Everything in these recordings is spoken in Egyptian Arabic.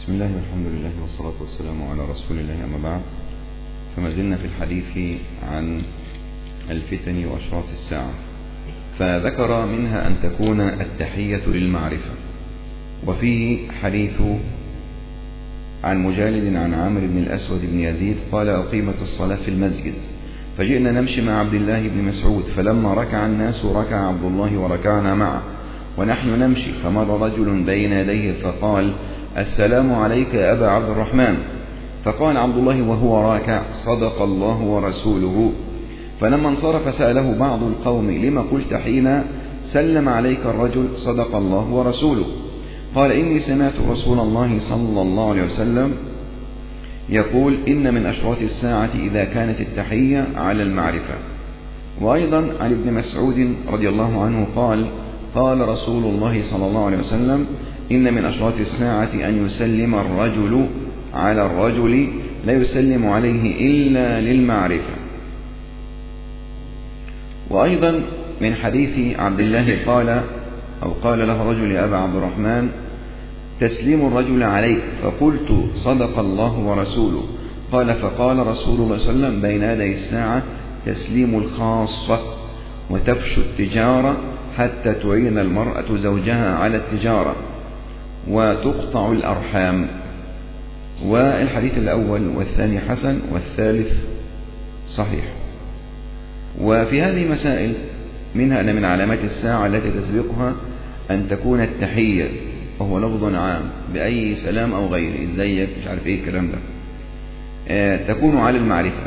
بسم الله والحمد لله والصلاة والسلام على رسول الله أما بعد فما زلنا في الحديث عن الفتن وأشراط الساعة فذكر منها أن تكون التحية للمعرفة وفيه حديث عن مجالد عن عامر بن الأسود بن يزيد قال أقيمت الصلاة في المسجد فجئنا نمشي مع عبد الله بن مسعود فلما ركع الناس ركع عبد الله وركعنا معه ونحن نمشي فمر رجل بين يديه فقال السلام عليك يا أبا عبد الرحمن فقال عبد الله وهو راكع صدق الله ورسوله فلما انصرف سأله بعض القوم لما قلت حين سلم عليك الرجل صدق الله ورسوله قال إني سمعت رسول الله صلى الله عليه وسلم يقول إن من أشراط الساعة إذا كانت التحية على المعرفة وأيضا عن ابن مسعود رضي الله عنه قال قال رسول الله صلى الله عليه وسلم إن من أشراط الساعة أن يسلم الرجل على الرجل لا يسلم عليه إلا للمعرفة وأيضا من حديث عبد الله قال أو قال له رجل يا أبا عبد الرحمن تسليم الرجل عليك فقلت صدق الله ورسوله قال فقال رسول الله صلى الله عليه وسلم بين يدي الساعة تسليم الخاصة وتفشو التجارة حتى تعين المرأة زوجها على التجارة وتقطع الأرحام والحديث الأول والثاني حسن والثالث صحيح وفي هذه مسائل منها أن من علامات الساعة التي تسبقها أن تكون التحية وهو لفظ عام بأي سلام أو غيره ازيك مش عارف ايه الكلام ده آه تكون على المعرفة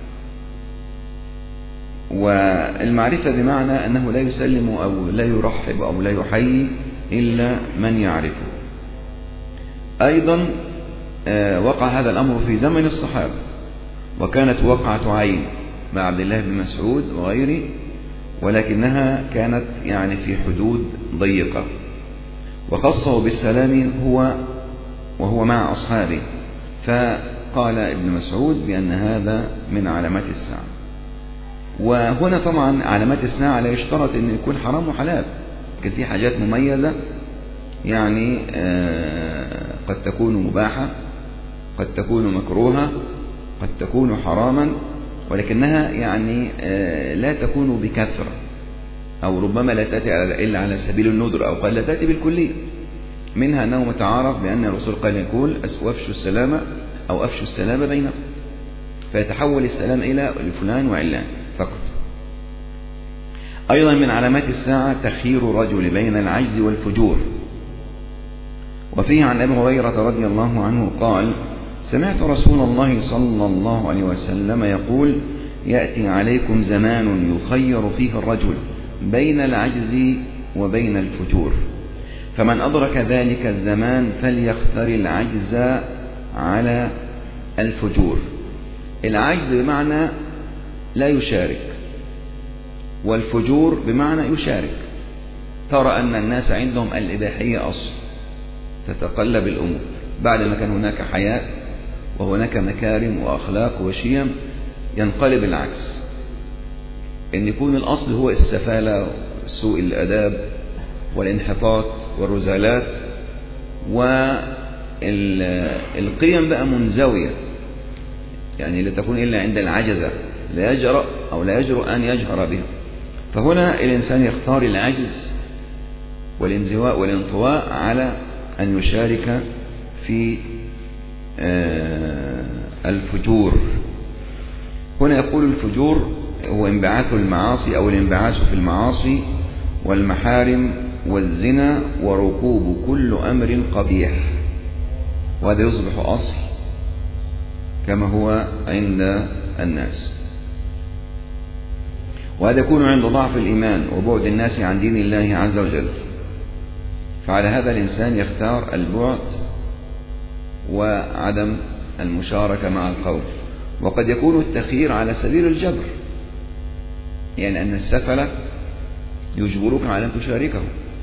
والمعرفة بمعنى أنه لا يسلم أو لا يرحب أو لا يحيي إلا من يعرفه أيضا آه وقع هذا الأمر في زمن الصحابة وكانت وقعة عين مع عبد الله بن مسعود وغيره ولكنها كانت يعني في حدود ضيقة وخصه بالسلام هو وهو مع أصحابه فقال ابن مسعود بأن هذا من علامات الساعة وهنا طبعا علامات الساعة لا يشترط أن يكون حرام وحلال كان في حاجات مميزة يعني قد تكون مباحة قد تكون مكروهة قد تكون حراما ولكنها يعني لا تكون بكثرة أو ربما لا تأتي إلا على سبيل الندر أو قد لا تأتي بالكلية منها أنه متعارف بأن الرسول قال يقول وافشوا السلام أو أفشوا السلام بينكم فيتحول السلام إلى فلان وعلان فقط أيضا من علامات الساعة تخيير الرجل بين العجز والفجور وفيه عن أبي هريرة رضي الله عنه قال سمعت رسول الله صلى الله عليه وسلم يقول يأتي عليكم زمان يخير فيه الرجل بين العجز وبين الفجور فمن أدرك ذلك الزمان فليختر العجز على الفجور العجز بمعنى لا يشارك والفجور بمعنى يشارك ترى أن الناس عندهم الإباحية أصل تتقلب الأمور بعد ما كان هناك حياة وهناك مكارم وأخلاق وشيم ينقلب العكس أن يكون الأصل هو السفالة سوء الأداب والانحطاط والرزالات والقيم بقى منزوية يعني لا تكون إلا عند العجزة لا يجرأ أو لا يجرؤ أن يجهر بها فهنا الإنسان يختار العجز والانزواء والانطواء على أن يشارك في الفجور هنا يقول الفجور هو انبعاث المعاصي أو الانبعاث في المعاصي والمحارم والزنا وركوب كل أمر قبيح وهذا يصبح أصل كما هو عند الناس وهذا يكون عند ضعف الإيمان وبعد الناس عن دين الله عز وجل فعلى هذا الإنسان يختار البعد وعدم المشاركة مع القوم وقد يكون التخيير على سبيل الجبر يعني أن السفلة يجبرك على أن تشاركه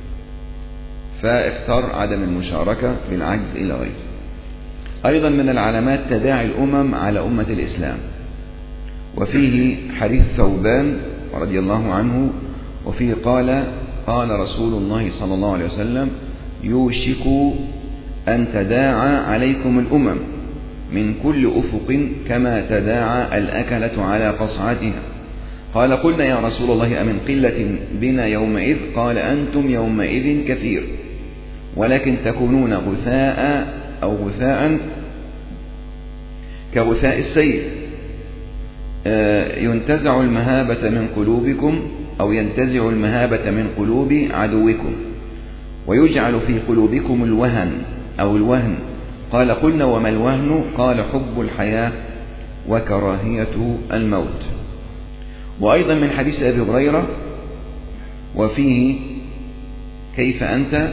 فاختار عدم المشاركة بالعجز إلى غيره أيضا من العلامات تداعي الأمم على أمة الإسلام وفيه حديث ثوبان رضي الله عنه وفيه قال قال رسول الله صلى الله عليه وسلم يوشك أن تداعى عليكم الأمم من كل أفق كما تداعى الأكلة على قصعتها قال قلنا يا رسول الله أمن قلة بنا يومئذ قال أنتم يومئذ كثير ولكن تكونون غثاء أو غثاء كغثاء السيل آه، ينتزع المهابة من قلوبكم أو ينتزع المهابة من قلوب عدوكم ويجعل في قلوبكم الوهن أو الوهن قال قلنا وما الوهن قال حب الحياة وكراهية الموت وأيضا من حديث أبي هريرة وفيه كيف أنت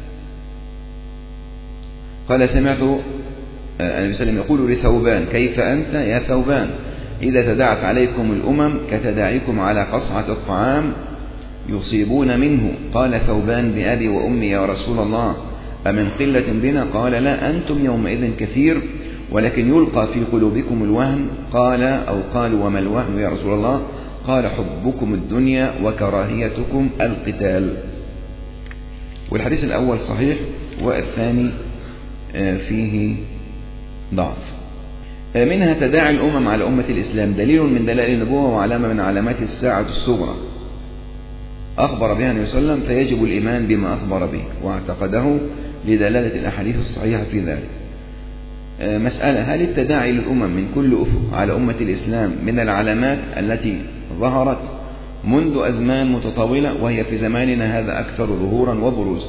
قال سمعت آه، النبي صلى الله عليه وسلم يقول لثوبان كيف أنت يا ثوبان إذا تداعت عليكم الأمم كتداعيكم على قصعة الطعام يصيبون منه قال ثوبان بأبي وأمي يا رسول الله أمن قلة بنا قال لا أنتم يومئذ كثير ولكن يلقى في قلوبكم الوهن قال أو قالوا وما الوهن يا رسول الله قال حبكم الدنيا وكراهيتكم القتال والحديث الأول صحيح والثاني آه، فيه ضعف آه، منها تداعي الأمم على أمة الإسلام دليل من دلائل النبوة وعلامة من علامات الساعة الصغرى أخبر بها النبي صلى الله عليه وسلم فيجب الإيمان بما أخبر به واعتقده لدلالة الأحاديث الصحيحة في ذلك آه، مسألة هل التداعي للأمم من كل أفق على أمة الإسلام من العلامات التي ظهرت منذ أزمان متطاولة وهي في زماننا هذا أكثر ظهورا وبروزا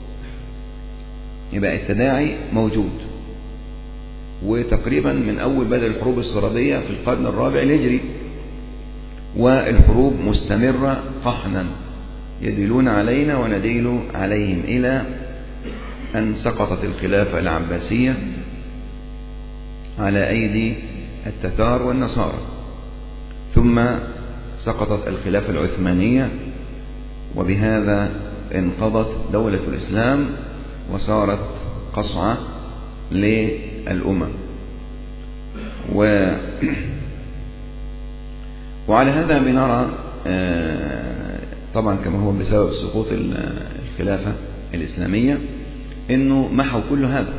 يبقى التداعي موجود وتقريبا من أول بدأ الحروب الصليبية في القرن الرابع الهجري والحروب مستمرة طحنا يدلون علينا ونديل عليهم إلى أن سقطت الخلافة العباسية على أيدي التتار والنصارى ثم سقطت الخلافة العثمانية وبهذا انقضت دولة الإسلام وصارت قصعة للأمم و وعلى هذا بنرى آه، طبعا كما هو بسبب سقوط الخلافة الإسلامية أنه محوا كل هذا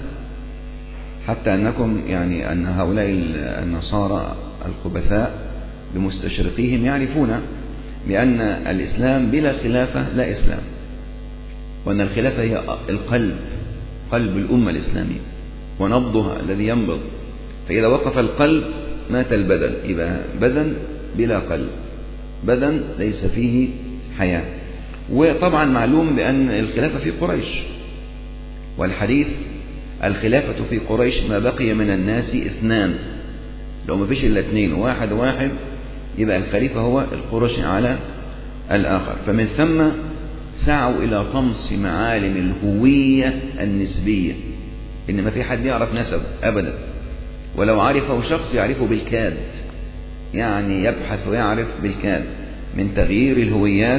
حتى أنكم يعني أن هؤلاء النصارى الخبثاء بمستشرقيهم يعرفون بأن الإسلام بلا خلافة لا إسلام وأن الخلافة هي القلب قلب الأمة الإسلامية ونبضها الذي ينبض فإذا وقف القلب مات البدن يبقى بدن بلا قلب بدن ليس فيه حياة وطبعا معلوم بأن الخلافة في قريش والحديث الخلافة في قريش ما بقي من الناس اثنان لو ما فيش إلا اثنين واحد واحد يبقى الخليفة هو القرشي على الآخر فمن ثم سعوا إلى طمس معالم الهوية النسبية إن ما في حد يعرف نسب أبدا ولو عرفه شخص يعرفه بالكاد يعني يبحث ويعرف بالكاد من تغيير الهويات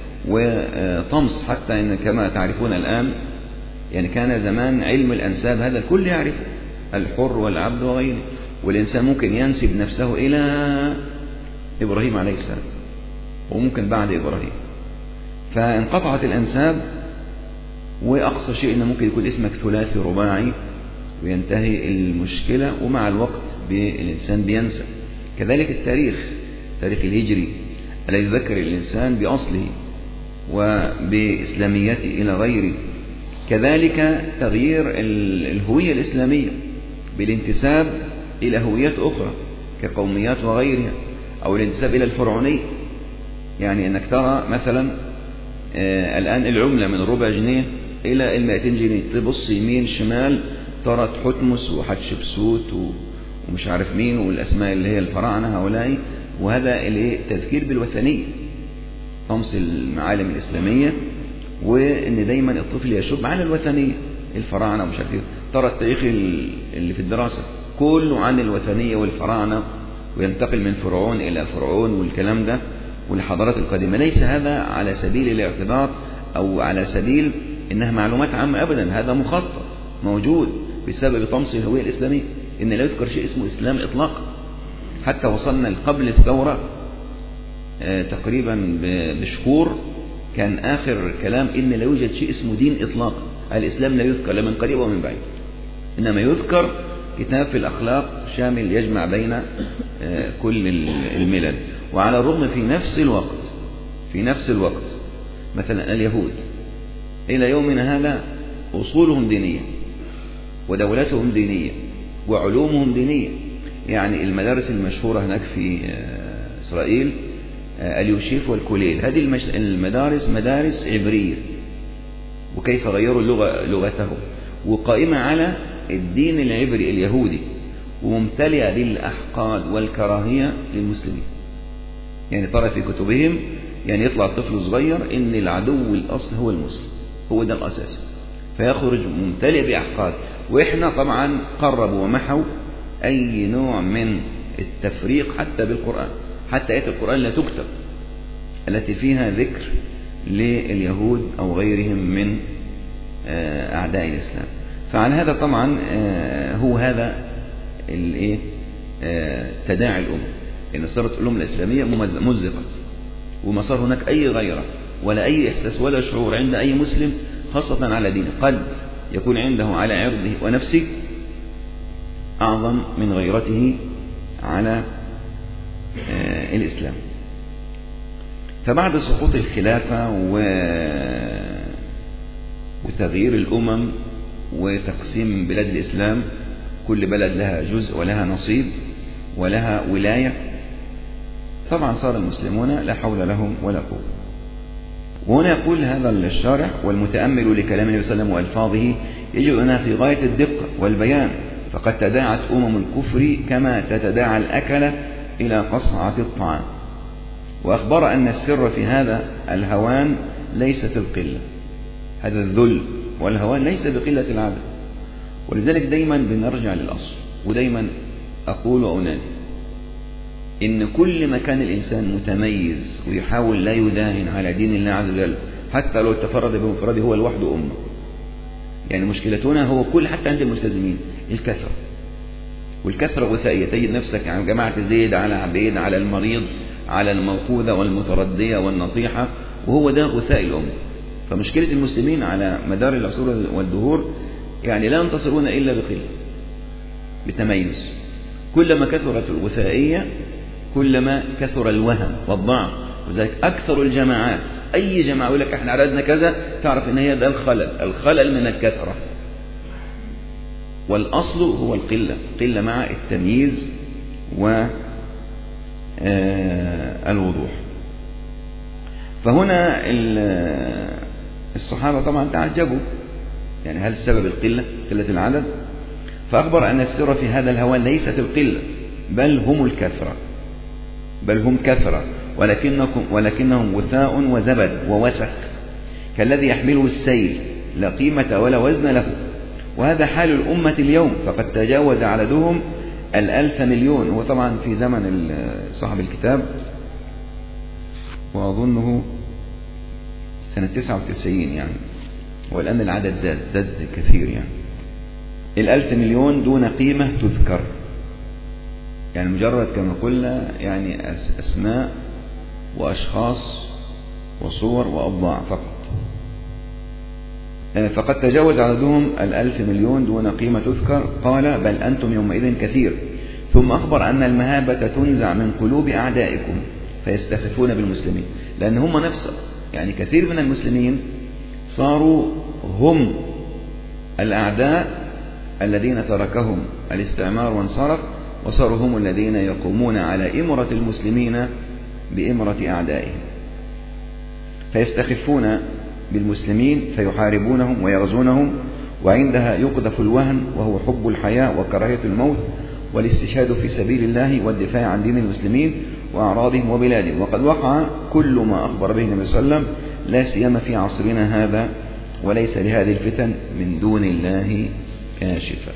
وطمس حتى إن كما تعرفون الآن يعني كان زمان علم الأنساب هذا الكل يعرفه الحر والعبد وغيره والإنسان ممكن ينسب نفسه إلى إبراهيم عليه السلام وممكن بعد إبراهيم فانقطعت الأنساب وأقصى شيء إنه ممكن يكون اسمك ثلاثي رباعي وينتهي المشكلة ومع الوقت الإنسان بينسى كذلك التاريخ التاريخ الهجري الذي يذكر الإنسان بأصله وبإسلاميته إلى غيره كذلك تغيير الهوية الإسلامية بالانتساب إلى هويات أخرى كقوميات وغيرها أو الانتساب إلى الفرعونية يعني أنك ترى مثلا آه الآن العملة من ربع جنيه إلى المائتين جنيه تبص يمين شمال ترى تحتمس وحتشبسوت ومش عارف مين والأسماء اللي هي الفراعنة هؤلاء وهذا التذكير بالوثنية طمس المعالم الإسلامية وإن دايما الطفل يشب على الوثنية الفراعنة ومش عارف إيه. ترى التاريخ اللي في الدراسة كله عن الوثنية والفراعنة وينتقل من فرعون إلى فرعون والكلام ده والحضارات القديمة ليس هذا على سبيل الاعتباط أو على سبيل إنها معلومات عامة أبدا هذا مخطط موجود بسبب طمس الهوية الإسلامية إن لا يذكر شيء اسمه إسلام إطلاقا حتى وصلنا قبل الثورة آه، تقريبا بشهور كان آخر كلام إن لا يوجد شيء اسمه دين إطلاقا الإسلام لا يذكر لا من قريب ومن بعيد إنما يذكر كتاب في الأخلاق شامل يجمع بين آه، كل الملل وعلى الرغم في نفس الوقت في نفس الوقت مثلا اليهود إلى يومنا هذا أصولهم دينية ودولتهم دينية وعلومهم دينية يعني المدارس المشهورة هناك في آه، إسرائيل آه، اليوشيف والكوليل هذه المدارس مدارس عبرية وكيف غيروا اللغة لغتهم وقائمة على الدين العبري اليهودي وممتلئة بالأحقاد والكراهية للمسلمين يعني ترى في كتبهم يعني يطلع طفل صغير إن العدو الأصل هو المسلم هو ده الأساس فيخرج ممتلئ بأحقاد وإحنا طبعا قربوا ومحوا أي نوع من التفريق حتى بالقرآن حتى آية القرآن لا تكتب التي فيها ذكر لليهود أو غيرهم من آه، أعداء الإسلام فعلى هذا طبعا آه، هو هذا الايه آه، تداعي الأمة إن صارت الأمة الإسلامية مزقت وما صار هناك أي غيرة ولا أي إحساس ولا شعور عند أي مسلم خاصة على دينه قد يكون عنده على عرضه ونفسه أعظم من غيرته على آه، الإسلام فبعد سقوط الخلافة و... وتغيير الأمم وتقسيم بلاد الإسلام كل بلد لها جزء ولها نصيب ولها ولاية طبعا صار المسلمون لا حول لهم ولا قوة وهنا يقول هذا الشارح والمتأمل لكلام النبي صلى الله عليه وسلم وألفاظه يجد أنها في غاية الدقة والبيان فقد تداعت أمم الكفر كما تتداعى الأكلة إلى قصعة الطعام وأخبر أن السر في هذا الهوان ليست القلة هذا الذل والهوان ليس بقلة العدد ولذلك دايما بنرجع للأصل ودايما أقول وأنادي إن كل ما كان الإنسان متميز ويحاول لا يداهن على دين الله عز وجل حتى لو تفرد بمفرده هو لوحده أمة يعني مشكلتنا هو كل حتى عند الملتزمين الكثرة والكثرة غثائية تجد نفسك عن جماعة زيد على عبيد على المريض على الموقوذة والمتردية والنطيحة وهو ده غثاء الأمة فمشكلة المسلمين على مدار العصور والدهور يعني لا ينتصرون إلا بقلة بتميز كلما كثرت الغثائية كلما كثر الوهم والضعف وذلك أكثر الجماعات أي جماعة يقول لك احنا عددنا كذا تعرف ان هي ده الخلل الخلل من الكثرة والأصل هو القلة قلة مع التمييز و آه، الوضوح فهنا الصحابة طبعا تعجبوا يعني هل السبب القلة قلة العدد فأخبر أن السر في هذا الهوان ليست القلة بل هم الكثرة بل هم كثرة ولكنكم ولكنهم وثاء وزبد ووسخ كالذي يحمله السيل لا قيمة ولا وزن له وهذا حال الأمة اليوم فقد تجاوز عددهم الألف مليون هو طبعا في زمن صاحب الكتاب وأظنه سنة 99 يعني والآن العدد زاد زاد كثير يعني الألف مليون دون قيمة تذكر يعني مجرد كما قلنا يعني أسماء وأشخاص وصور وأبضاع فقط آه، فقد تجاوز عددهم الألف مليون دون قيمة تذكر قال بل أنتم يومئذ كثير ثم أخبر أن المهابة تنزع من قلوب أعدائكم فيستخفون بالمسلمين لأن هم نفس يعني كثير من المسلمين صاروا هم الأعداء الذين تركهم الاستعمار وانصرف وصاروا هم الذين يقومون على إمرة المسلمين بإمرة أعدائهم فيستخفون بالمسلمين فيحاربونهم ويغزونهم وعندها يقذف الوهن وهو حب الحياة وكراهية الموت والاستشهاد في سبيل الله والدفاع عن دين المسلمين وأعراضهم وبلادهم وقد وقع كل ما أخبر به النبي صلى الله عليه وسلم لا سيما في عصرنا هذا وليس لهذه الفتن من دون الله كاشفة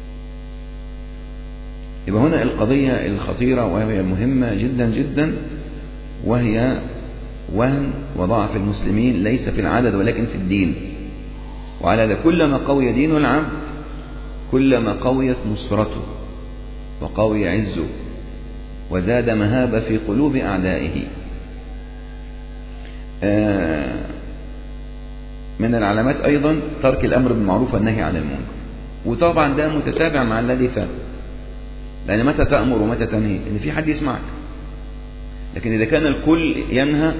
يبقى هنا القضية الخطيرة وهي المهمة جدا جدا وهي وهن وضعف المسلمين ليس في العدد ولكن في الدين وعلى هذا كلما قوي دين العبد كلما قويت نصرته وقوي عزه وزاد مهابة في قلوب أعدائه آه، من العلامات أيضا ترك الأمر بالمعروف والنهي عن المنكر وطبعا ده متتابع مع الذي فات لأن متى تأمر ومتى تنهي إن في حد يسمعك لكن إذا كان الكل ينهى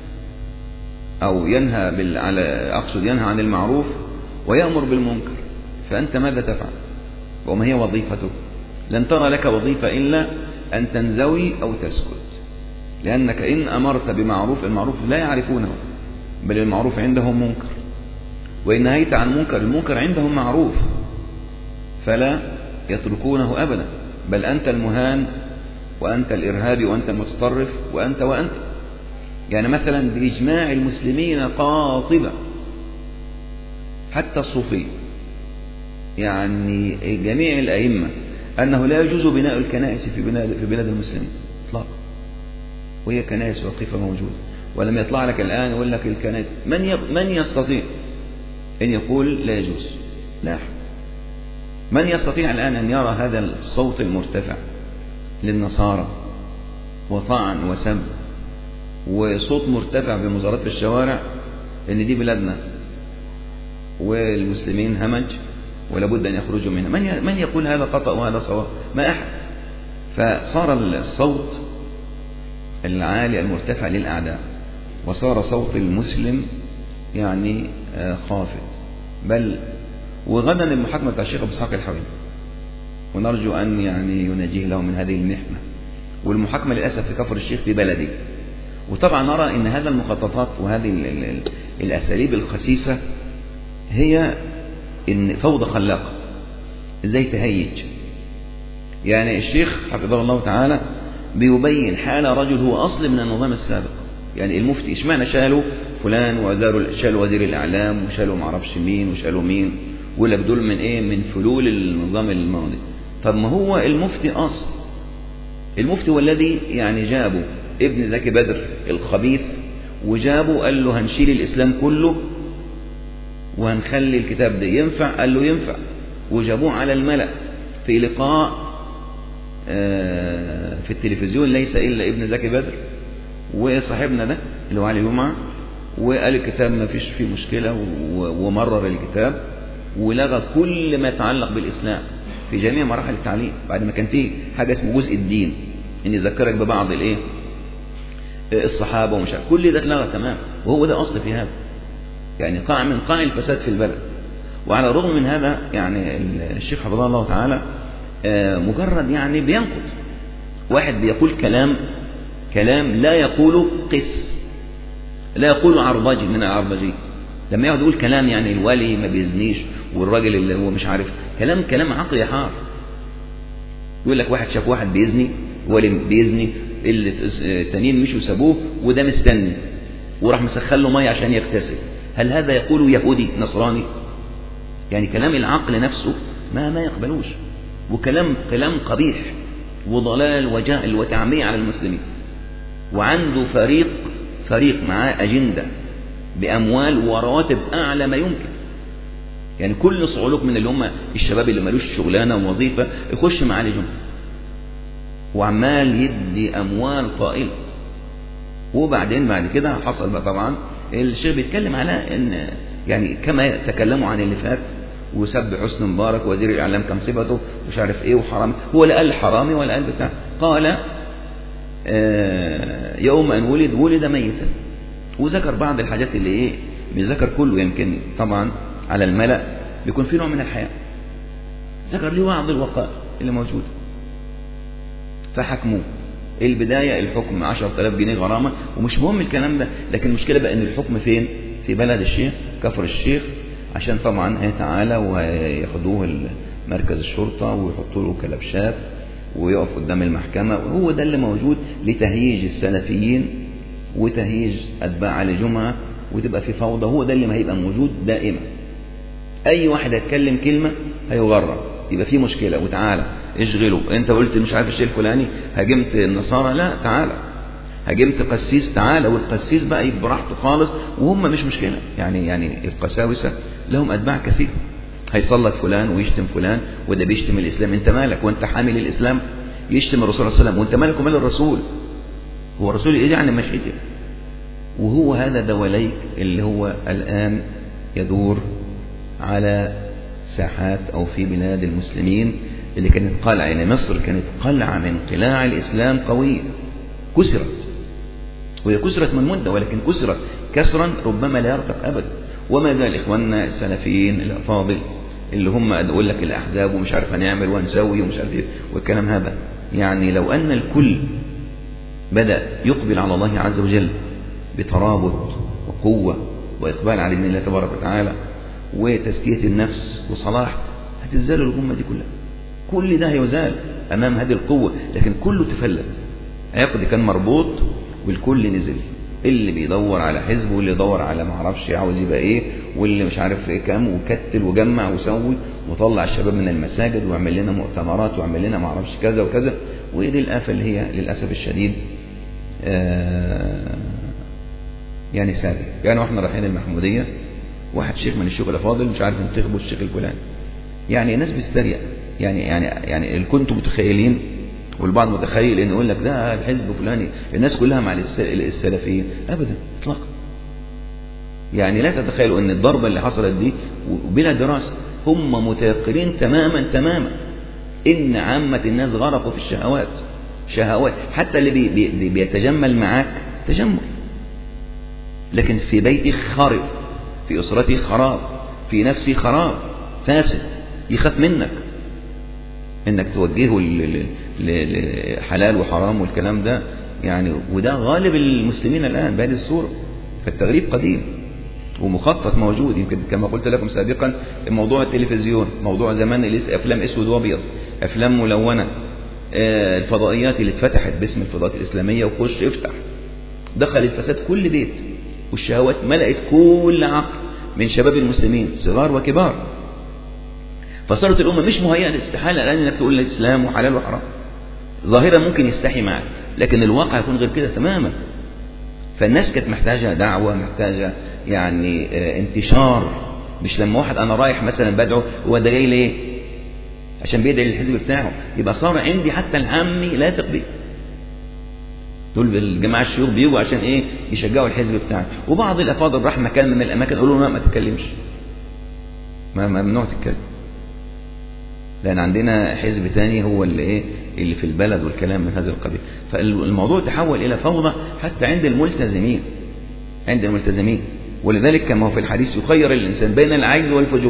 أو ينهى بال... على أقصد ينهى عن المعروف ويأمر بالمنكر فأنت ماذا تفعل وما هي وظيفتك لن ترى لك وظيفة إلا أن تنزوي أو تسكت لأنك إن أمرت بمعروف المعروف لا يعرفونه بل المعروف عندهم منكر وإن نهيت عن منكر المنكر عندهم معروف فلا يتركونه أبدا بل أنت المهان وأنت الإرهابي وأنت المتطرف وأنت وأنت يعني مثلا بإجماع المسلمين قاطبة حتى الصوفية يعني جميع الأئمة أنه لا يجوز بناء الكنائس في بلاد, في بلاد المسلمين إطلاقا وهي كنائس واقفة موجودة ولم يطلع لك الآن يقول لك الكنائس من من يستطيع أن يقول لا يجوز لا أحد من يستطيع الآن أن يرى هذا الصوت المرتفع للنصارى وطعن وسب وصوت مرتفع بمظاهرات في الشوارع ان دي بلادنا والمسلمين همج ولابد ان يخرجوا منها من من يقول هذا خطا وهذا صواب ما احد فصار الصوت العالي المرتفع للاعداء وصار صوت المسلم يعني خافت بل وغدا المحاكمه بتاع الشيخ ابو اسحاق الحويني ونرجو ان يعني ينجيه له من هذه المحنه والمحاكمه للاسف في كفر الشيخ في بلدي وطبعا نرى ان هذا المخططات وهذه ال ال ال الاساليب الخسيسه هي ان فوضى خلاقه ازاي تهيج يعني الشيخ حفظه الله تعالى بيبين حال رجل هو اصل من النظام السابق يعني المفتي اشمعنى شالوا فلان وزاروا شالوا وزير الاعلام وشالوا معرفش مين وشالوا مين ولا بدول من ايه من فلول النظام الماضي طب ما هو المفتي اصل المفتي هو الذي يعني جابه ابن زكي بدر الخبيث وجابه قال له هنشيل الإسلام كله وهنخلي الكتاب ده ينفع قال له ينفع وجابوه على الملأ في لقاء في التلفزيون ليس إلا ابن زكي بدر وصاحبنا ده اللي هو علي جمعة وقال الكتاب ما فيش فيه مشكلة ومرر الكتاب ولغى كل ما يتعلق بالإسلام في جميع مراحل التعليم بعد ما كان فيه حاجة اسمه جزء الدين ان يذكرك ببعض الايه الصحابة ومش عارف كل ده اتلغى تمام وهو ده أصل في هذا يعني قاع من قاع الفساد في البلد وعلى الرغم من هذا يعني الشيخ حفظه الله تعالى مجرد يعني بينقد واحد بيقول كلام كلام لا يقوله قس لا يقوله عربجي من العربجي لما يقعد يقول كلام يعني الولي ما بيزنيش والراجل اللي هو مش عارف كلام كلام عقلي حار يقول لك واحد شاف واحد بيزني ولي بيزني اللي التانيين مشوا سابوه وده مستني وراح مسخن له ميه عشان يغتسل هل هذا يقول يهودي نصراني يعني كلام العقل نفسه ما ما يقبلوش وكلام كلام قبيح وضلال وجهل وتعمية على المسلمين وعنده فريق فريق معاه أجندة بأموال ورواتب أعلى ما يمكن يعني كل صعلوك من اللي هم الشباب اللي ملوش شغلانة ووظيفة يخش معاه لجنة وعمال يدي أموال طائلة وبعدين بعد كده حصل بقى طبعا الشيخ بيتكلم على ان يعني كما تكلموا عن اللي فات وسب حسن مبارك وزير الاعلام كم صفته مش عارف ايه وحرام هو لا قال حرامي ولا قال بتاع قال آه يوم ان ولد ولد ميتا وذكر بعض الحاجات اللي ايه مش ذكر كله يمكن طبعا على الملأ بيكون في نوع من الحياة ذكر لي بعض الوقائع اللي موجوده فحكموه البداية الحكم 10000 جنيه غرامة ومش مهم الكلام ده لكن المشكلة بقى ان الحكم فين في بلد الشيخ كفر الشيخ عشان طبعا هي تعالى وياخدوه مركز الشرطة ويحطوا له كلبشات ويقف قدام المحكمة وهو ده اللي موجود لتهييج السلفيين وتهييج أتباع علي جمعة وتبقى في فوضى هو ده اللي ما هيبقى موجود دائما أي واحد هيتكلم كلمة هيغرب يبقى في مشكلة وتعالى اشغله انت قلت مش عارف الشيء الفلاني هاجمت النصارى لا تعالى هاجمت قسيس تعالى والقسيس بقى يبقى براحته خالص وهم مش مشكلة يعني يعني القساوسة لهم أتباع كثير هيسلط فلان ويشتم فلان وده بيشتم الإسلام انت مالك وانت حامل الإسلام يشتم الرسول صلى الله عليه وسلم وانت مالك ومال الرسول هو الرسول ايه يعني مشيته وهو هذا دواليك اللي هو الآن يدور على ساحات أو في بلاد المسلمين اللي كانت قلعة يعني مصر كانت قلعة من قلاع الإسلام قوية كسرت وهي كسرت من مدة ولكن كسرت كسرا ربما لا يرتق أبدا وما زال إخواننا السلفيين الأفاضل اللي هم أقول لك الأحزاب ومش عارف هنعمل وهنسوي ومش عارف إيه والكلام هذا يعني لو أن الكل بدأ يقبل على الله عز وجل بترابط وقوة وإقبال على دين الله تبارك وتعالى وتزكية النفس وصلاح هتزال الأمة دي كلها كل ده هيزال أمام هذه القوة لكن كله تفلت عقد كان مربوط والكل نزل اللي بيدور على حزب واللي يدور على ما اعرفش عاوز يبقى ايه واللي مش عارف ايه كام وكتل وجمع وسوي وطلع الشباب من المساجد وعمل لنا مؤتمرات وعمل لنا ما اعرفش كذا وكذا وايه دي الافه اللي هي للاسف الشديد آه يعني سابق يعني واحنا رايحين المحموديه واحد شيخ من الشيوخ الافاضل مش عارف ينتخبوا الشيخ الفلاني يعني الناس بتستريق يعني يعني يعني اللي كنتم متخيلين والبعض متخيل ان يقول لك ده الحزب فلاني الناس كلها مع السلفيين ابدا اطلاقا يعني لا تتخيلوا ان الضربه اللي حصلت دي بلا دراسه هم متيقنين تماما تماما ان عامه الناس غرقوا في الشهوات شهوات حتى اللي بي بي بيتجمل معاك تجمل لكن في بيتي خرب في اسرتي خراب في نفسي خراب فاسد يخاف منك انك توجهه لحلال وحرام والكلام ده يعني وده غالب المسلمين الان بهذه الصوره فالتغريب قديم ومخطط موجود يمكن كما قلت لكم سابقا موضوع التلفزيون موضوع زمان افلام اسود وابيض افلام ملونه الفضائيات اللي اتفتحت باسم الفضائيات الاسلاميه وخش افتح دخل الفساد كل بيت والشهوات ملأت كل عقل من شباب المسلمين صغار وكبار فصارت الأمة مش مهيئة لاستحالة الآن إنك تقول الإسلام وحلال وحرام ظاهرا ممكن يستحي معك لكن الواقع يكون غير كده تماما فالناس كانت محتاجة دعوة محتاجة يعني انتشار مش لما واحد أنا رايح مثلا بدعو هو ده جاي ليه عشان بيدعي للحزب بتاعه يبقى صار عندي حتى العامي لا تقبيل دول الجماعة الشيوخ بيجوا عشان ايه يشجعوا الحزب بتاعه وبعض الافاضل راح مكان من الاماكن قالوا له ما تتكلمش ما ممنوع تتكلم لأن عندنا حزب تاني هو اللي إيه اللي في البلد والكلام من هذا القبيل فالموضوع تحول إلى فوضى حتى عند الملتزمين عند الملتزمين ولذلك كما هو في الحديث يخير الإنسان بين العجز والفجور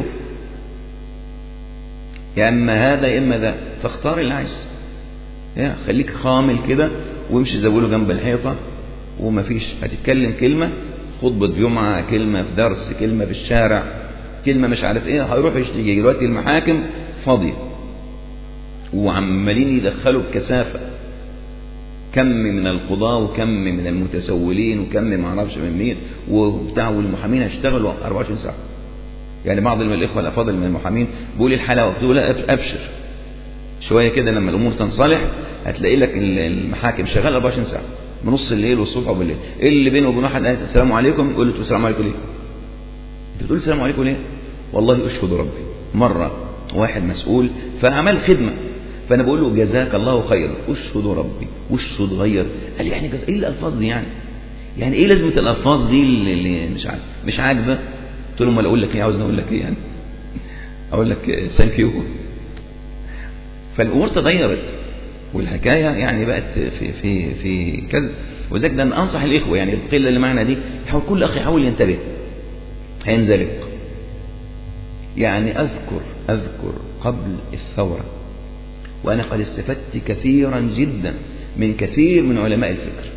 يا إما هذا يا إما ذا فاختار العجز يا خليك خامل كده وامشي زي له جنب الحيطة ومفيش هتتكلم كلمة خطبة جمعة كلمة في درس كلمة في الشارع كلمة مش عارف ايه هيروح يشتكي دلوقتي المحاكم فاضية وعمالين يدخلوا بكثافة كم من القضاة وكم من المتسولين وكم ما اعرفش من مين وبتاع والمحامين هيشتغلوا 24 ساعة يعني بعض من الإخوة الأفاضل من المحامين بيقول الحلاوة بتقول لا أبشر شوية كده لما الأمور تنصلح هتلاقي لك المحاكم شغالة 24 ساعة من نص الليل والصبح وبالليل ايه اللي بينه وبين واحد قال السلام عليكم يقول له السلام عليكم ليه انت بتقول السلام عليكم ليه والله اشهد ربي مرة واحد مسؤول فعمل خدمة فانا بقول له جزاك الله خيرا اشهد ربي وشه اتغير قال لي يعني جزا... ايه الالفاظ دي يعني يعني ايه لازمه الالفاظ دي اللي, اللي مش عارف مش عاجبه قلت له امال اقول لك ايه عاوزني اقول لك ايه يعني اقول لك ثانك يو فالامور تغيرت والحكايه يعني بقت في في في كذا وذلك ده انا انصح الاخوه يعني القله اللي معنا دي يحاول كل اخ يحاول ينتبه هينزلق يعني اذكر اذكر قبل الثوره وأنا قد استفدت كثيرا جدا من كثير من علماء الفكر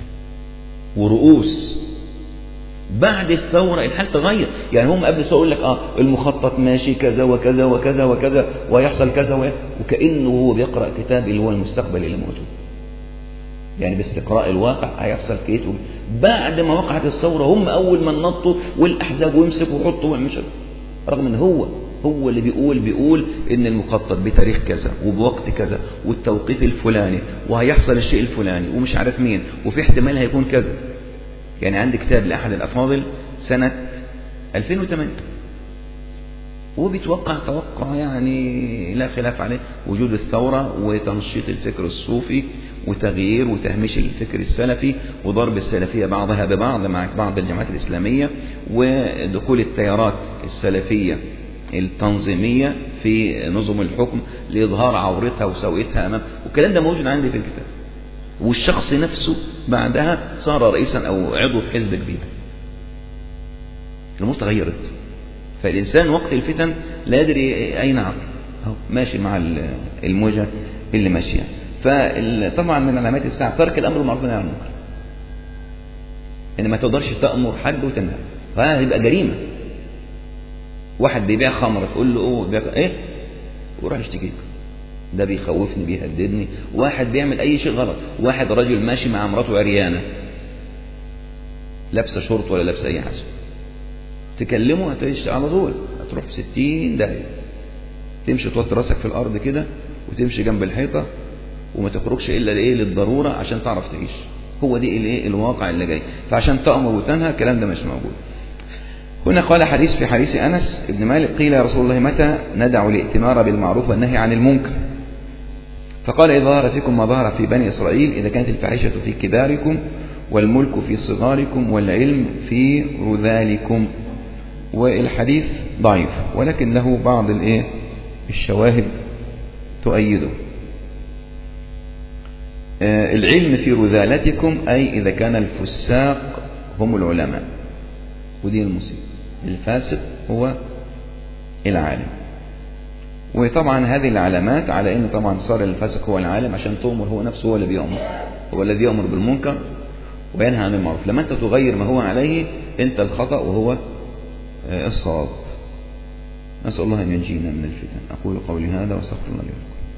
ورؤوس بعد الثورة الحال تغير يعني هم قبل يقول لك اه المخطط ماشي كذا وكذا وكذا وكذا ويحصل كذا وكأنه هو بيقرأ كتاب اللي هو المستقبل اللي موجود يعني باستقراء الواقع هيحصل كيت بعد ما وقعت الثورة هم أول من نطوا والأحزاب ويمسكوا ويحطوا ويعملوا رغم ان هو هو اللي بيقول بيقول ان المخطط بتاريخ كذا وبوقت كذا والتوقيت الفلاني وهيحصل الشيء الفلاني ومش عارف مين وفي احتمال هيكون كذا يعني عندي كتاب لأحد الأفاضل سنة 2008 وبيتوقع توقع يعني لا خلاف عليه وجود الثورة وتنشيط الفكر الصوفي وتغيير وتهميش الفكر السلفي وضرب السلفية بعضها ببعض مع بعض الجماعات الإسلامية ودخول التيارات السلفية التنظيمية في نظم الحكم لإظهار عورتها وسويتها أمام والكلام ده موجود عندي في الكتاب والشخص نفسه بعدها صار رئيسا أو عضو في حزب كبير الأمور تغيرت فالإنسان وقت الفتن لا يدري أين عقل أهو ماشي مع الموجة اللي ماشية فطبعا من علامات الساعة ترك الأمر بالمعروف والنهي عن المنكر إن ما تقدرش تأمر حد وتنهى فهذا يبقى جريمة واحد بيبيع خمرة تقول له اوه بيبيع ايه وراح يشتكيك ده بيخوفني بيهددني واحد بيعمل اي شيء غلط واحد رجل ماشي مع مراته عريانة لابسه شورت ولا لابسه اي حاجه تكلمه هتعيش على طول هتروح في 60 داهيه تمشي توطي راسك في الارض كده وتمشي جنب الحيطه وما تخرجش الا لايه للضروره عشان تعرف تعيش هو دي الايه الواقع اللي جاي فعشان تامر وتنهى الكلام ده مش موجود هنا قال حديث في حديث أنس بن مالك قيل يا رسول الله متى ندع الائتمار بالمعروف والنهي عن المنكر فقال إذا ظهر فيكم ما ظهر في بني إسرائيل إذا كانت الفاحشة في كباركم والملك في صغاركم والعلم في رذالكم والحديث ضعيف ولكن له بعض الايه الشواهد تؤيده آه العلم في رذالتكم أي إذا كان الفساق هم العلماء ودي المصيبة الفاسق هو العالم وطبعا هذه العلامات على ان طبعا صار الفاسق هو العالم عشان تؤمر هو نفسه هو اللي بيأمر هو الذي يأمر بالمنكر وينهى عن المعروف لما انت تغير ما هو عليه انت الخطأ وهو الصواب نسأل الله ان ينجينا من الفتن اقول قولي هذا واستغفر الله لي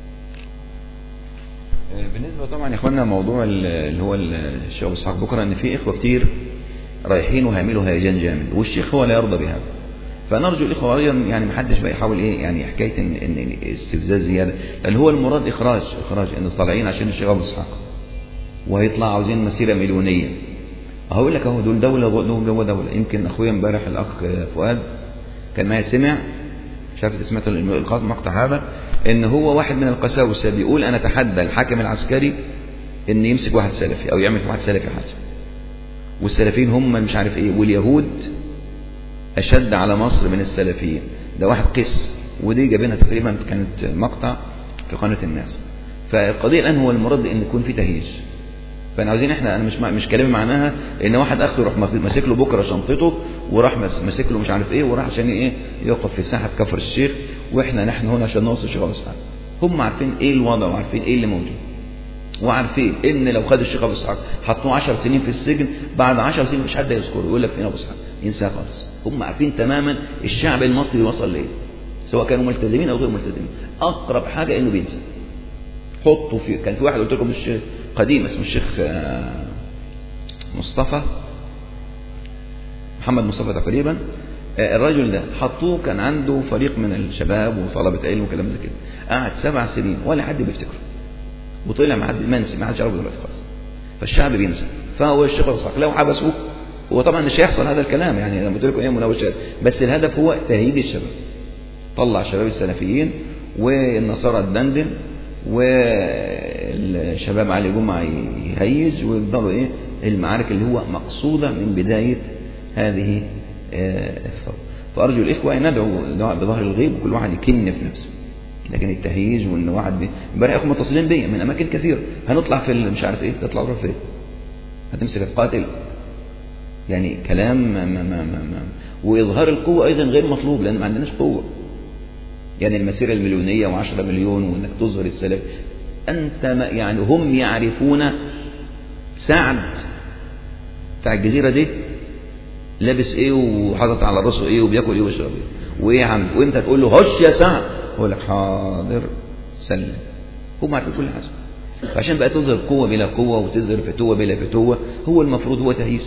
ولكم بالنسبة طبعا يا اخوانا موضوع اللي هو الشيخ اسحاق بكره ان في اخوة كتير رايحين وهيعملوا هيجان جامد والشيخ هو لا يرضى بهذا فنرجو الاخوه ايضا يعني ما حدش بقى يحاول ايه يعني حكايه ان ان استفزاز زياده لان هو المراد اخراج اخراج انه طالعين عشان الشيخ ابو اسحاق وهيطلع عاوزين مسيره مليونيه هقول لك اهو دول دوله دول جوه دوله يمكن اخويا امبارح الاخ فؤاد كان معايا سمع شافت سمعت المقطع هذا ان هو واحد من القساوسه بيقول انا اتحدى الحاكم العسكري ان يمسك واحد سلفي او يعمل في واحد سلفي حاجه والسلفيين هم مش عارف ايه واليهود اشد على مصر من السلفيين ده واحد قس ودي جايبينها تقريبا كانت مقطع في قناه الناس فالقضيه الان هو المراد ان يكون في تهيج فاحنا عاوزين احنا انا مش مش كلامي معناها ان واحد اخ يروح ماسك له بكره شنطته وراح ماسك له مش عارف ايه وراح عشان ايه يوقف في ساحه كفر الشيخ واحنا نحن هنا عشان نوصل الشيخ ابو اسحاق هم عارفين ايه الوضع وعارفين ايه اللي موجود وعارفين ان لو خد الشيخ ابو اسحاق حطوه 10 سنين في السجن بعد 10 سنين مش حد يذكره يقول لك فين ابو اسحاق ينساه خالص هم عارفين تماما الشعب المصري وصل لايه سواء كانوا ملتزمين او غير ملتزمين اقرب حاجه انه بينسى حطوا في كان في واحد قلت لكم مش قديم اسمه الشيخ مصطفى محمد مصطفى تقريبا الرجل ده حطوه كان عنده فريق من الشباب وطلبة علم وكلام زي كده قعد سبع سنين ولا حد بيفتكره وطلع ما حد منسي ما حدش يعرفه دلوقتي خالص فالشعب بينسى فهو الشيخ ابو لو حبسوه هو طبعا مش هيحصل هذا الكلام يعني انا قلت لكم ايه مناوشات بس الهدف هو تهيج الشباب طلع شباب السلفيين والنصارى الدندن والشباب علي جمعه يهيج ويفضلوا ايه المعارك اللي هو مقصوده من بدايه هذه الثوره فارجو الاخوه ان ندعو بظهر الغيب وكل واحد يكن في نفسه لكن التهييج وان واحد بي... امبارح اخوه متصلين بيا من اماكن كثيره هنطلع في مش عارف ايه تطلع تروح فين هتمسك القاتل يعني كلام ما ما ما ما ما. واظهار القوه ايضا غير مطلوب لان ما عندناش قوه يعني المسيره المليونيه و10 مليون وانك تظهر السلف انت ما يعني هم يعرفون سعد بتاع الجزيره دي لابس ايه وحاطط على راسه ايه وبياكل ايه ويشرب ايه وايه يا عم وانت تقول له هش يا سعد يقول لك حاضر سلم هم عارفين كل حاجه عشان بقى تظهر قوه بلا قوه وتظهر فتوه بلا فتوه هو المفروض هو تهييس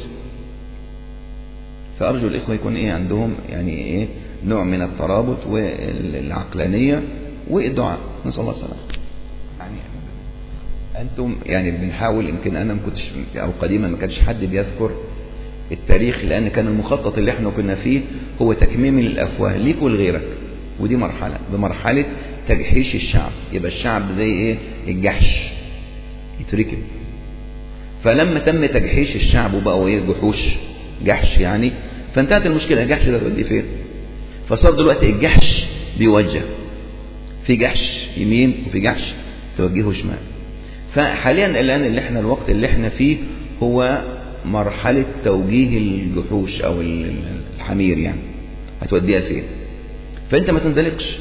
فارجو الاخوه يكون ايه عندهم يعني ايه نوع من الترابط والعقلانيه والدعاء نسال الله السلامه يعني انتم يعني بنحاول يمكن انا ما كنتش او قديما ما كانش حد بيذكر التاريخ لان كان المخطط اللي احنا كنا فيه هو تكميم الافواه ليك ولغيرك ودي مرحله بمرحله تجحيش الشعب يبقى الشعب زي ايه الجحش يتركب فلما تم تجحيش الشعب وبقوا ايه جحوش جحش يعني فانتهت المشكلة الجحش ده توديه فين فصار دلوقتي الجحش بيوجه في جحش يمين وفي جحش توجهه شمال فحاليا الآن اللي احنا الوقت اللي احنا فيه هو مرحلة توجيه الجحوش أو الحمير يعني هتوديها فين فأنت ما تنزلقش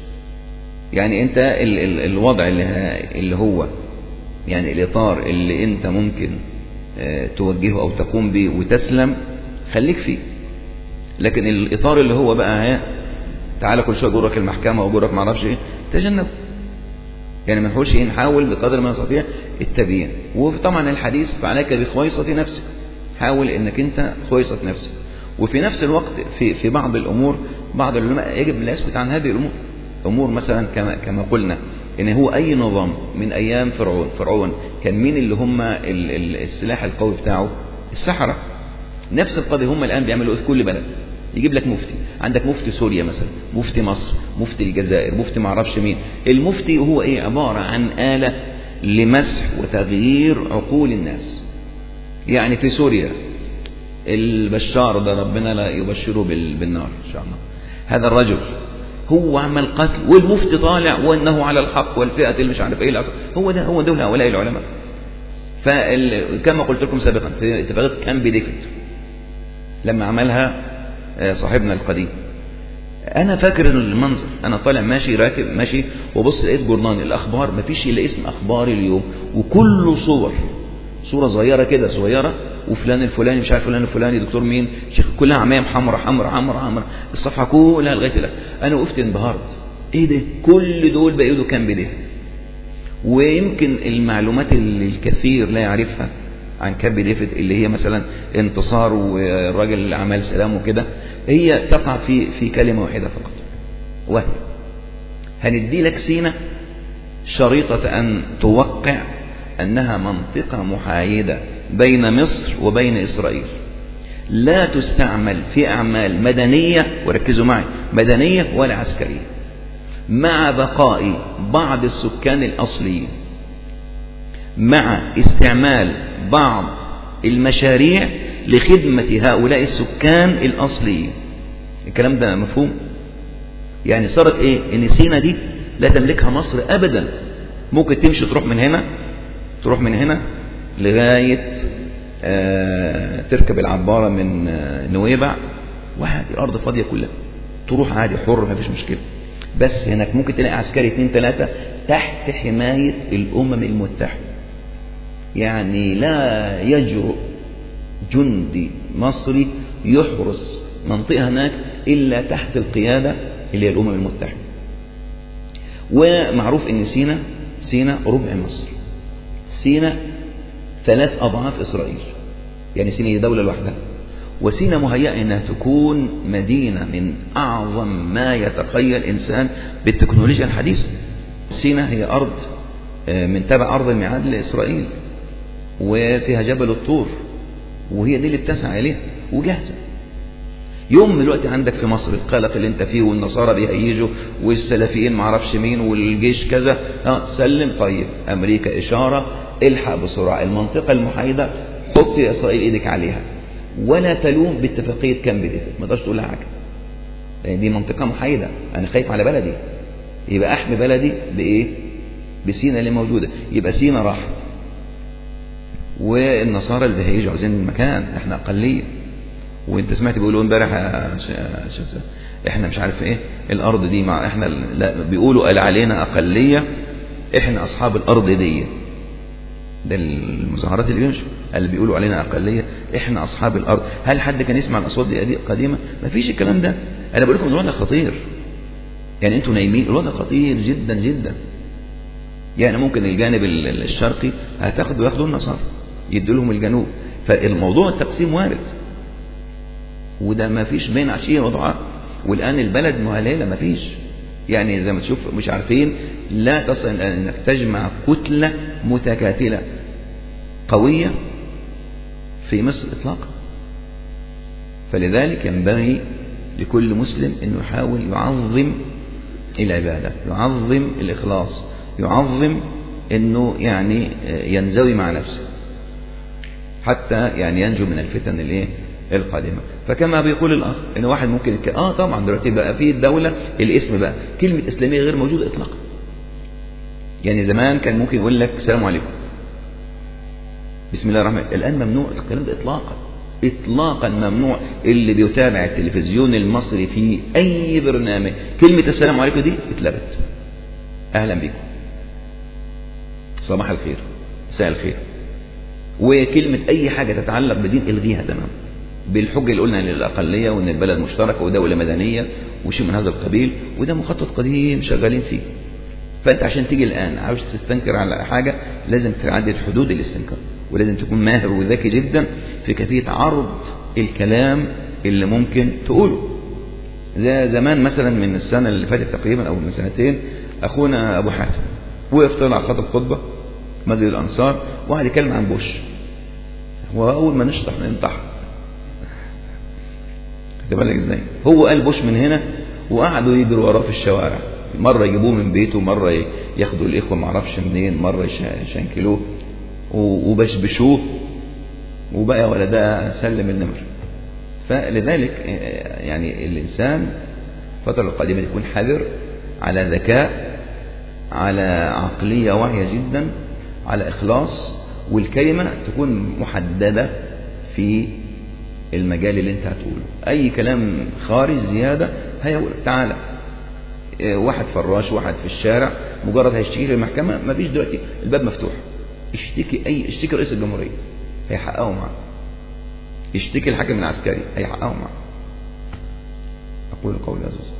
يعني أنت ال ال الوضع اللي, اللي هو يعني الإطار اللي أنت ممكن توجهه أو تقوم به وتسلم خليك فيه لكن الإطار اللي هو بقى ها تعالى كل شويه جرك المحكمة وجرك معرفش ايه تجنب يعني ما نحاولش ايه نحاول بقدر ما نستطيع التبيين وطبعا الحديث فعليك بخويصة نفسك حاول انك انت خويصة نفسك وفي نفس الوقت في في بعض الامور بعض العلماء يجب لا يسكت عن هذه الامور امور مثلا كما كما قلنا ان هو اي نظام من ايام فرعون فرعون كان مين اللي هم السلاح القوي بتاعه السحرة نفس القضية هم الان بيعملوا في كل بلد يجيب لك مفتي عندك مفتي سوريا مثلا مفتي مصر مفتي الجزائر مفتي معرفش مين المفتي هو ايه عبارة عن آلة لمسح وتغيير عقول الناس يعني في سوريا البشار ده ربنا لا يبشره بالنار ان شاء الله هذا الرجل هو عمل قتل والمفتي طالع وانه على الحق والفئه اللي مش عارف ايه الأصل. هو ده هو دول هؤلاء العلماء فكما قلت لكم سابقا في اتفاقيه كامب ديفيد لما عملها صاحبنا القديم انا فاكر المنظر انا طالع ماشي راكب ماشي وبص لقيت جورنان الاخبار مفيش الا اسم اخبار اليوم وكله صور صوره صغيره كده صغيره وفلان الفلاني مش عارف فلان الفلاني دكتور مين شيخ كلها عمايم حمرا حمرا حمرا حمرا الصفحه كلها لغايه لا انا وقفت انبهرت ايه ده كل دول بايده كان بده ويمكن المعلومات اللي الكثير لا يعرفها عن كاب ديفيد اللي هي مثلا انتصار والراجل عمل سلام وكده هي تقع في في كلمة واحدة فقط وهي هندي لك سينا شريطة أن توقع أنها منطقة محايدة بين مصر وبين إسرائيل لا تستعمل في أعمال مدنية وركزوا معي مدنية ولا عسكرية مع بقاء بعض السكان الأصليين مع استعمال بعض المشاريع لخدمة هؤلاء السكان الأصليين الكلام ده مفهوم يعني صارت ايه ان سينا دي لا تملكها مصر ابدا ممكن تمشي تروح من هنا تروح من هنا لغاية آه تركب العبارة من آه نويبع وعادي الأرض فاضية كلها تروح عادي حر ما فيش مشكلة بس هناك ممكن تلاقي عسكري اتنين تلاتة تحت حماية الأمم المتحدة يعني لا يجرؤ جندي مصري يحرس منطقة هناك إلا تحت القيادة اللي هي الأمم المتحدة ومعروف أن سينا سينا ربع مصر سينا ثلاث أضعاف إسرائيل يعني سينا هي دولة لوحدها وسينا مهيئة أنها تكون مدينة من أعظم ما يتخيل إنسان بالتكنولوجيا الحديثة سينا هي أرض من تبع أرض الميعاد لإسرائيل وفيها جبل الطور وهي دي اللي بتسعى إليها وجاهزة يوم من الوقت عندك في مصر القلق اللي انت فيه والنصارى بيهيجوا والسلفيين معرفش مين والجيش كذا اه سلم طيب امريكا اشاره الحق بسرعه المنطقه المحايده حط يا اسرائيل ايدك عليها ولا تلوم باتفاقيه كامب ديفيد ما تقدرش تقول لها حاجه لان دي منطقه محايده انا خايف على بلدي يبقى احمي بلدي بايه بسينا اللي موجوده يبقى سينا راحت والنصارى اللي هيجوا عاوزين المكان احنا اقليه وانت سمعت بيقولوا امبارح احنا مش عارف ايه الارض دي مع احنا لا بيقولوا قال علينا اقليه احنا اصحاب الارض دي ده المظاهرات اللي بيمشوا اللي بيقولوا علينا اقليه احنا اصحاب الارض هل حد كان يسمع الاصوات دي قديمه ما فيش الكلام ده انا بقول لكم الوضع خطير يعني انتوا نايمين الوضع خطير جدا جدا يعني ممكن الجانب الشرقي هتاخدوا ياخدوا النصارى يدوا لهم الجنوب فالموضوع التقسيم وارد وده ما فيش بين عشية وضعاء والآن البلد مهللة ما فيش يعني زي ما تشوف مش عارفين لا تصل الآن أنك تجمع كتلة متكاتلة قوية في مصر إطلاقا فلذلك ينبغي لكل مسلم أنه يحاول يعظم العبادة يعظم الإخلاص يعظم انه يعني ينزوي مع نفسه حتى يعني ينجو من الفتن الايه القادمة فكما بيقول الأخ إن واحد ممكن يتك... آه طبعا دلوقتي بقى في الدولة الاسم بقى كلمة إسلامية غير موجودة إطلاقا يعني زمان كان ممكن يقول لك السلام عليكم بسم الله الرحمن الرحيم الآن ممنوع الكلام ده إطلاقا إطلاقا ممنوع اللي بيتابع التلفزيون المصري في أي برنامج كلمة السلام عليكم دي اتلغت أهلا بكم صباح الخير مساء الخير وكلمة أي حاجة تتعلق بدين الغيها تماما بالحجة اللي قلنا للأقلية وإن البلد مشتركة ودولة مدنية وشيء من هذا القبيل وده مخطط قديم شغالين فيه فأنت عشان تيجي الآن عاوز تستنكر على حاجة لازم تعدد حدود الاستنكار ولازم تكون ماهر وذكي جدا في كيفية عرض الكلام اللي ممكن تقوله زي زمان مثلا من السنة اللي فاتت تقريبا أو من سنتين أخونا أبو حاتم وقف طلع خطب خطبة مسجد الأنصار وقعد يتكلم عن بوش وأول ما نشطح ننطح خد بالك ازاي هو قال بوش من هنا وقعدوا يجروا وراه في الشوارع مرة يجيبوه من بيته مرة ياخدوا الإخوة معرفش منين مرة يشنكلوه وبشبشوه وبقى ولا ده سلم النمر فلذلك يعني الإنسان الفترة القادمة يكون حذر على ذكاء على عقلية واعية جدا على إخلاص والكلمة تكون محددة في المجال اللي انت هتقوله أي كلام خارج زيادة هيقول تعالى واحد فراش واحد في الشارع مجرد هيشتكي في المحكمة ما فيش دلوقتي الباب مفتوح اشتكي أي اشتكي رئيس الجمهورية هيحققوا معاه اشتكي الحاكم العسكري هيحققوا معاه أقول قولي عزيز